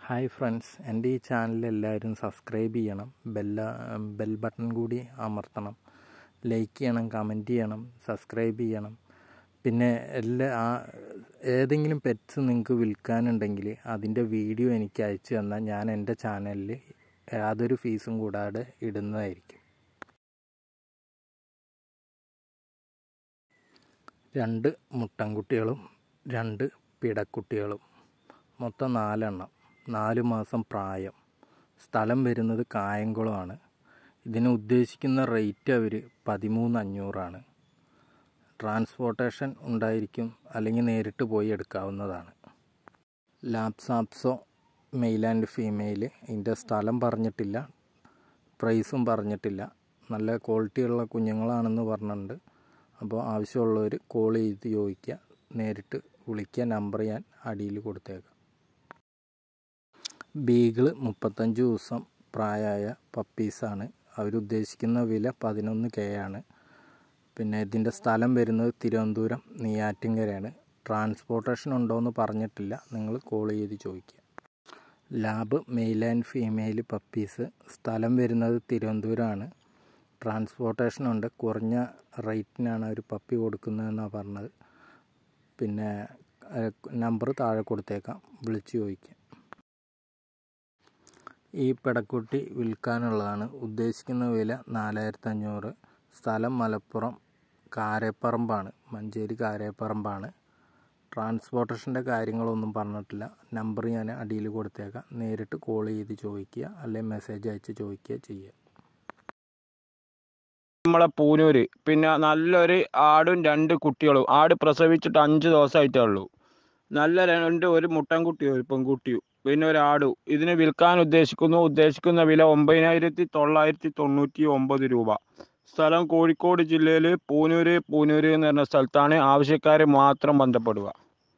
hi friends എൻ്റെ ഈ channel എല്ലാവരും സബ്സ്ക്രൈബ് ചെയ്യണം ബെല്ല ബെൽ ബട്ടൺ കൂടി അമർത്തണം ലൈക്ക് ചെയ്യണം കമൻറ്റ് ചെയ്യണം സബ്സ്ക്രൈബ് ചെയ്യണം പിന്നെ എല്ലാ ആ ഏതെങ്കിലും പെറ്റ്സ് നിങ്ങൾക്ക് വിൽക്കാനുണ്ടെങ്കിൽ അതിൻ്റെ വീഡിയോ എനിക്ക് അയച്ചു തന്നാൽ ഞാൻ എൻ്റെ ചാനലിൽ യാതൊരു ഫീസും കൂടാതെ ഇടുന്നതായിരിക്കും രണ്ട് മുട്ടൻകുട്ടികളും രണ്ട് പിടക്കുട്ടികളും മൊത്തം നാലെണ്ണം നാല് മാസം പ്രായം സ്ഥലം വരുന്നത് കായംകുളമാണ് ഇതിന് ഉദ്ദേശിക്കുന്ന റേറ്റ് അവർ പതിമൂന്ന് അഞ്ഞൂറാണ് ട്രാൻസ്പോർട്ടേഷൻ ഉണ്ടായിരിക്കും അല്ലെങ്കിൽ നേരിട്ട് പോയി എടുക്കാവുന്നതാണ് ലാപ്സാപ്സോ മെയിൽ ആൻഡ് ഫീമെയിൽ ഇതിൻ്റെ സ്ഥലം പറഞ്ഞിട്ടില്ല പ്രൈസും പറഞ്ഞിട്ടില്ല നല്ല ക്വാളിറ്റിയുള്ള കുഞ്ഞുങ്ങളാണെന്ന് പറഞ്ഞിട്ടുണ്ട് അപ്പോൾ ആവശ്യമുള്ളവർ കോൾ ചെയ്ത് ചോദിക്കുക നേരിട്ട് വിളിക്കുക നമ്പർ ഞാൻ അടിയിൽ കൊടുത്തേക്കാം ബീഗിൾ മുപ്പത്തഞ്ച് ദിവസം പ്രായമായ പപ്പീസാണ് അവരുദ്ദേശിക്കുന്ന വില പതിനൊന്ന് കെ ആണ് പിന്നെ ഇതിൻ്റെ സ്ഥലം വരുന്നത് തിരുവനന്തപുരം നെയ്യാറ്റിൻകരയാണ് ട്രാൻസ്പോർട്ടേഷൻ ഉണ്ടോയെന്ന് പറഞ്ഞിട്ടില്ല നിങ്ങൾ കോൾ ചെയ്ത് ചോദിക്കുക lab male and female puppies സ്ഥലം വരുന്നത് തിരുവനന്തപുരമാണ് ട്രാൻസ്പോർട്ടേഷൻ ഉണ്ട് കുറഞ്ഞ റേറ്റിനാണ് ഒരു പപ്പി കൊടുക്കുന്നതെന്നാണ് പറഞ്ഞത് പിന്നെ നമ്പർ താഴെ കൊടുത്തേക്കാം വിളിച്ച് ചോദിക്കാം ഈ പെടക്കുട്ടി വിൽക്കാനുള്ളതാണ് ഉദ്ദേശിക്കുന്ന വില നാലായിരത്തി അഞ്ഞൂറ് സ്ഥലം മലപ്പുറം കാരേപ്പറമ്പാണ് മഞ്ചേരി കാരേപ്പറമ്പാണ് ട്രാൻസ്പോർട്ടേഷൻ്റെ കാര്യങ്ങളൊന്നും പറഞ്ഞിട്ടില്ല നമ്പർ ഞാൻ അടിയിൽ കൊടുത്തേക്കാം നേരിട്ട് കോൾ ചെയ്ത് ചോദിക്കുക അല്ലെങ്കിൽ മെസ്സേജ് അയച്ച് ചോദിക്കുക ചെയ്യുക നമ്മളെ പൂനൂര് പിന്നെ നല്ലൊരു ആടും രണ്ട് കുട്ടികളും ആട് പ്രസവിച്ചിട്ട് അഞ്ച് ദിവസമായിട്ടേ ഉള്ളൂ നല്ല രണ്ട് ഒരു മുട്ടൻകുട്ടിയും ഒരു പെൺകുട്ടിയും പിന്നെ ഒരു ആടും ഇതിന് വിൽക്കാൻ ഉദ്ദേശിക്കുന്നു ഉദ്ദേശിക്കുന്ന വില ഒമ്പതിനായിരത്തി തൊള്ളായിരത്തി തൊണ്ണൂറ്റി ഒമ്പത് രൂപ സ്ഥലം കോഴിക്കോട് ജില്ലയിൽ പൂനൂര് പൂനൂര് എന്ന് പറഞ്ഞ സ്ഥലത്താണ് ആവശ്യക്കാർ മാത്രം ബന്ധപ്പെടുക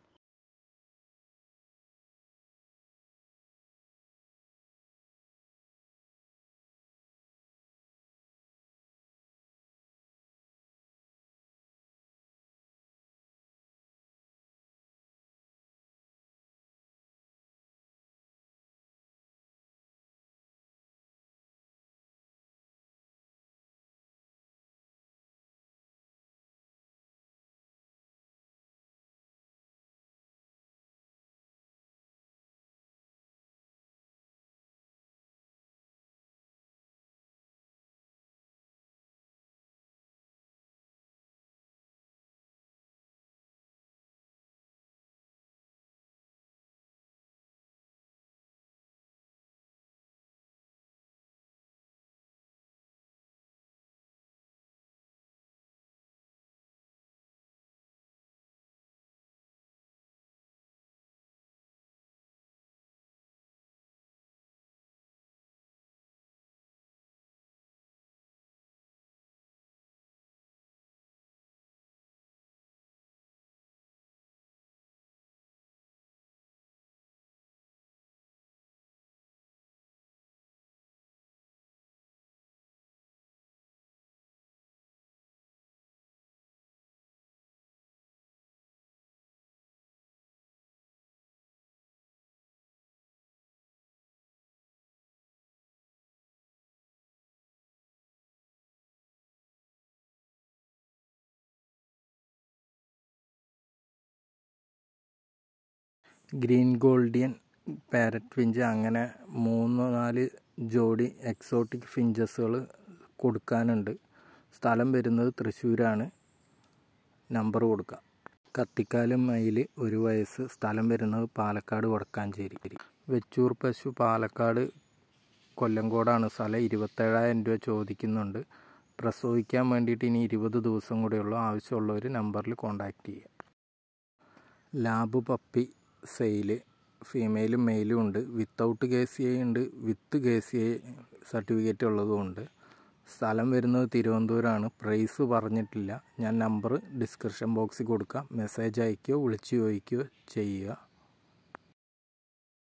ഗ്രീൻ ഗോൾഡിയൻ പാരറ്റ് ഫിഞ്ച് അങ്ങനെ മൂന്ന് നാല് ജോഡി എക്സോട്ടിക് ഫിഞ്ചസുകൾ കൊടുക്കാനുണ്ട് സ്ഥലം വരുന്നത് തൃശ്ശൂരാണ് നമ്പർ കൊടുക്കാം കത്തിക്കാലും മയിൽ ഒരു വയസ്സ് സ്ഥലം വരുന്നത് പാലക്കാട് വടക്കാഞ്ചേരി വെച്ചൂർ പശു പാലക്കാട് കൊല്ലങ്കോടാണ് സ്ഥലം ഇരുപത്തേഴായിരം രൂപ ചോദിക്കുന്നുണ്ട് പ്രസവിക്കാൻ വേണ്ടിയിട്ട് ഇനി ഇരുപത് ദിവസം കൂടെയുള്ളൂ ആവശ്യമുള്ളവർ നമ്പറിൽ കോൺടാക്റ്റ് ചെയ്യുക ലാബ് പപ്പി സെയില് ഫീമെയിലും മെയിലും ഉണ്ട് വിത്തൗട്ട് കെ സി ഐ ഉണ്ട് with K C I certificate ഉള്ളതും ഉണ്ട് സ്ഥലം വരുന്നത് തിരുവനന്തപുരമാണ് പ്രൈസ് പറഞ്ഞിട്ടില്ല ഞാൻ നമ്പർ ഡിസ്ക്രിപ്ഷൻ ബോക്സിൽ കൊടുക്കാം മെസ്സേജ് അയക്കുകയോ വിളിച്ച് ചോദിക്കുകയോ ചെയ്യുക